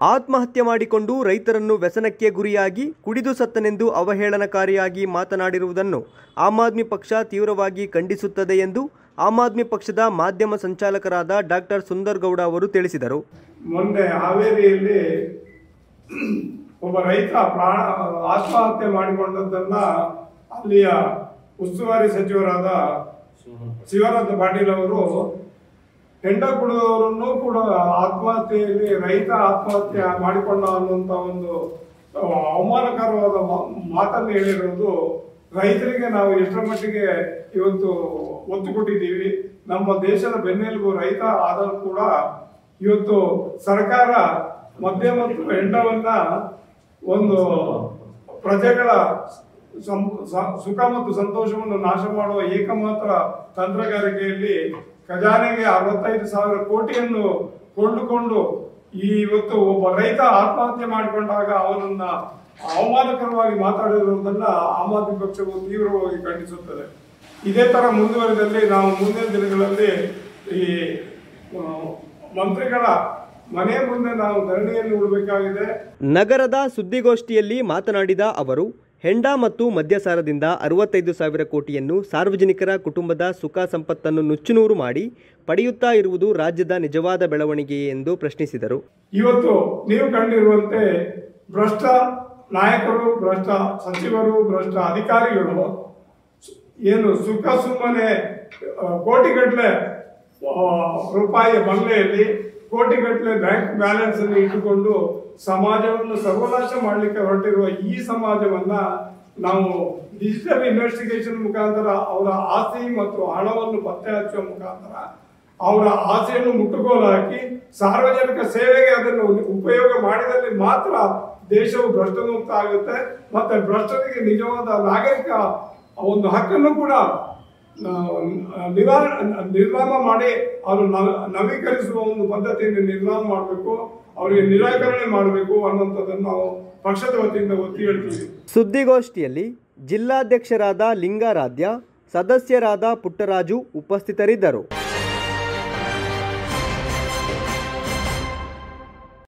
ಆತ್ಮಹತ್ಯೆ ಮಾಡಿಕೊಂಡು ರೈತರನ್ನು ವ್ಯಸನಕ್ಕೆ ಗುರಿಯಾಗಿ ಕುಡಿದು ಸತ್ತನೆಂದು ಅವಹೇಳನಕಾರಿಯಾಗಿ ಮಾತನಾಡಿರುವುದನ್ನು ಆಮ್ ಆದ್ಮಿ ಪಕ್ಷ ತೀವ್ರವಾಗಿ ಖಂಡಿಸುತ್ತದೆ ಎಂದು ಆಮ್ ಆದ್ಮಿ ಪಕ್ಷದ ಮಾಧ್ಯಮ ಸಂಚಾಲಕರಾದ ಡಾಕ್ಟರ್ ಸುಂದರ್ ಗೌಡ ಅವರು ತಿಳಿಸಿದರು ಮೊನ್ನೆ ಹಾವೇರಿಯಲ್ಲಿ ಒಬ್ಬ ರೈತ ಪ್ರಾಣ ಆತ್ಮಹತ್ಯೆ ಮಾಡಿಕೊಂಡದ್ದನ್ನ ಅಲ್ಲಿಯ ಉಸ್ತುವಾರಿ ಸಚಿವರಾದ ಶಿವನಾಥ ಪಾಟೀಲ್ ಅವರು ಹೆಂಡ ಕುಡಿದವರನ್ನು ಕೂಡ ಆತ್ಮಹತ್ಯೆಯಲ್ಲಿ ರೈತ ಆತ್ಮಹತ್ಯೆ ಮಾಡಿಕೊಂಡ ಅನ್ನುವಂತ ಒಂದು ಅವಮಾನಕರವಾದ ಮಾ- ಮಾತನ್ನು ಹೇಳಿರೋದು ರೈತರಿಗೆ ನಾವು ಎಷ್ಟರ ಮಟ್ಟಿಗೆ ಇವತ್ತು ಒತ್ತು ಕೊಟ್ಟಿದ್ದೀವಿ ನಮ್ಮ ದೇಶದ ಬೆನ್ನೆಲುಬು ರೈತ ಆದರೂ ಕೂಡ ಇವತ್ತು ಸರ್ಕಾರ ಮದ್ಯ ಮತ್ತು ಹೆಂಡವನ್ನ ಒಂದು ಪ್ರಜೆಗಳ ಸಂ- ಸ- ಸುಖ ಮತ್ತು ಸಂತೋಷವನ್ನು ನಾಶ ಮಾಡುವ ಏಕಮಾತ್ರ ತಂತ್ರಗಾರಿಕೆಯಲ್ಲಿ ಖಜಾನೆಗೆ ಅರವತ್ತೈದು ಸಾವಿರ ಕೋಟಿಯನ್ನು ಕೊಂಡುಕೊಂಡು ಈ ಇವತ್ತು ಒಬ್ಬ ರೈತ ಆತ್ಮಹತ್ಯೆ ಮಾಡಿಕೊಂಡಾಗ ಅವನನ್ನ ಅವಮಾನಕರವಾಗಿ ಮಾತಾಡಿರುವುದನ್ನ ಆಮ್ ಆದ್ಮಿ ಪಕ್ಷವು ತೀವ್ರವಾಗಿ ಖಂಡಿಸುತ್ತದೆ ಇದೇ ತರ ಮುಂದುವರೆದಲ್ಲಿ ನಾವು ಮುಂದಿನ ದಿನಗಳಲ್ಲಿ ಈ ಆ, ಮಂತ್ರಿಗಳ ಮನೆ ಮುಂದೆ ನಾವು ಧರಣಿಯಲ್ಲಿ ಉಳಬೇಕಾಗಿದೆ ನಗರದ ಸುದ್ದಿಗೋಷ್ಠಿಯಲ್ಲಿ ಮಾತನಾಡಿದ ಅವರು ಹೆಂಡ ಮತ್ತು ಮದ್ಯಸಾರದಿಂದ ಅರವತ್ತೈದು ಸಾವಿರ ಕೋಟಿಯನ್ನು ಸಾರ್ವಜನಿಕರ ಕುಟುಂಬದ ಸುಖ ಸಂಪತ್ತನ್ನು ನುಚ್ಚುನೂರು ಮಾಡಿ ಪಡೆಯುತ್ತಾ ಇರುವುದು ರಾಜ್ಯದ ನಿಜವಾದ ಬೆಳವಣಿಗೆಯೇ ಎಂದು ಪ್ರಶ್ನಿಸಿದರು ಇವತ್ತು ನೀವು ಕಂಡಿರುವಂತೆ ಭ್ರಷ್ಟ ನಾಯಕರು ಭ್ರಷ್ಟ ಸಚಿವರು ಭ್ರಷ್ಟ ಅಧಿಕಾರಿಗಳು ಏನು ಸುಖ ಸುಮ್ಮನೆ ಕೋಟಿಗಟ್ಟಲೆ ರೂಪಾಯಿಯ ಬಂಗ್ಲೆಯಲ್ಲಿ ಕೋಟಿಗಟ್ಟಲೆ ಬ್ಯಾಂಕ್ ಬ್ಯಾಲೆನ್ಸ್ ಅನ್ನು ಇಟ್ಟುಕೊಂಡು ಸಮಾಜವನ್ನು ಸರ್ವನಾಶ ಮಾಡಲಿಕ್ಕೆ ಹೊರಟಿರುವ ಈ ಸಮಾಜವನ್ನ ನಾವು ಡಿಜಿಟಲ್ ಇನ್ವೆಸ್ಟಿಗೇಷನ್ ಮುಖಾಂತರ ಅವರ ಆಸ್ತಿ ಮತ್ತು ಹಣವನ್ನು ಪತ್ತೆ ಹಚ್ಚುವ ಮುಖಾಂತರ ಅವರ ಆಸೆಯನ್ನು ಮುಟ್ಟುಗೋಲು ಹಾಕಿ ಸಾರ್ವಜನಿಕ ಸೇವೆಗೆ ಅದನ್ನು ಉಪಯೋಗ ಮಾಡಿದಲ್ಲಿ ಮಾತ್ರ ದೇಶವು ಭ್ರಷ್ಟಮುಕ್ತ ಆಗುತ್ತೆ ಮತ್ತೆ ಭ್ರಷ್ಟರಿಗೆ ನಿಜವಾದ ನಾಗರಿಕ ಒಂದು ಹಕ್ಕನ್ನು ಕೂಡ ಆ, ನಿವಾರ ನಿರ್ನಾಮ ಮಾಡಿ ಅವರು ನವ- ನವೀಕರಿಸುವ ಒಂದು ಪದ್ಧತಿಯನ್ನು ನಿರ್ನಾಮ ಮಾಡಬೇಕು ಅವರಿಗೆ ನಿರಾಕರಣೆ ಮಾಡಬೇಕು ಅನ್ನುವಂಥದ್ದನ್ನು ನಾವು ಪಕ್ಷದ ವತಿಯಿಂದ ಒತ್ತಿ ಹೇಳ್ತೀವಿ ಸುದ್ದಿಗೋಷ್ಠಿಯಲ್ಲಿ ಜಿಲ್ಲಾಧ್ಯಕ್ಷರಾದ ಲಿಂಗಾರಾಧ್ಯ ಸದಸ್ಯರಾದ ಪುಟ್ಟರಾಜು ಉಪಸ್ಥಿತರಿದ್ದರು